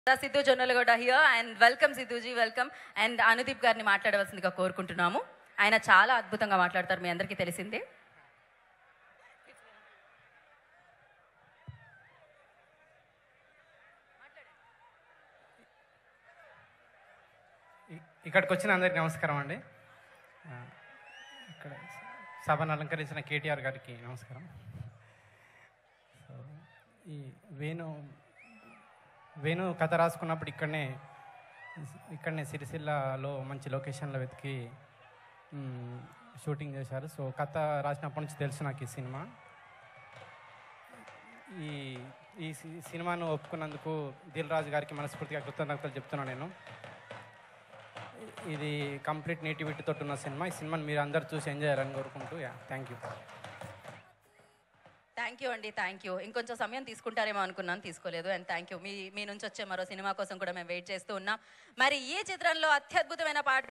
Siddhu జొన్నలగౌడ here and welcome సిద్ధుజీ welcome and Anudeep గారిని మాట్లాడవలసిందిగా కోరుకుంటున్నాము ఆయన చాలా అద్భుతంగా మాట్లాడతారు మీ అందరికీ తెలిసిందే ఇ- ఇక్కడికి వచ్చిన అందరికి నమస్కారం అండి ఆ, ఇక్కడ సభను అలంకరించిన కేటీఆర్ గారికి నమస్కారం సో ఈ వేణు వేణు కథ రాసుకున్నప్పుడు ఇక్కడనే ఇక్కడనే సిరిసిల్లలో మంచి లొకేషన్లో వెతికి మ్, షూటింగ్ చేశారు సో కథ రాసినప్పటి నుంచి తెలుసు నాకు ఈ సినిమా ఈ ఈ సి- సినిమాను ఒప్పుకున్నందుకు దిల్ రాజు గారికి మనస్ఫూర్తిగా కృతజ్ఞతలు చెప్తున్నాను నేను ఇది కంప్లీట్ నేటివిటీ తోటి ఉన్న సినిమా ఈ సినిమాని మీరు అందరు చూసి ఎంజాయ్ చేయాలని కోరుకుంటూ థ్యాంక్ యూ థ్యాంక్ యూ అండి థ్యాంక్ యూ ఇంకొంచెం సమయం తీసుకుంటారేమో అనుకున్నాను తీసుకోలేదు అండ్ థ్యాంక్ యూ మీ మీ నుంచి వచ్చే మరో సినిమా కోసం కూడా మేము వెయిట్ చేస్తూ ఉన్నాం మరి ఈ చిత్రంలో అత్యద్భుతమైన పాట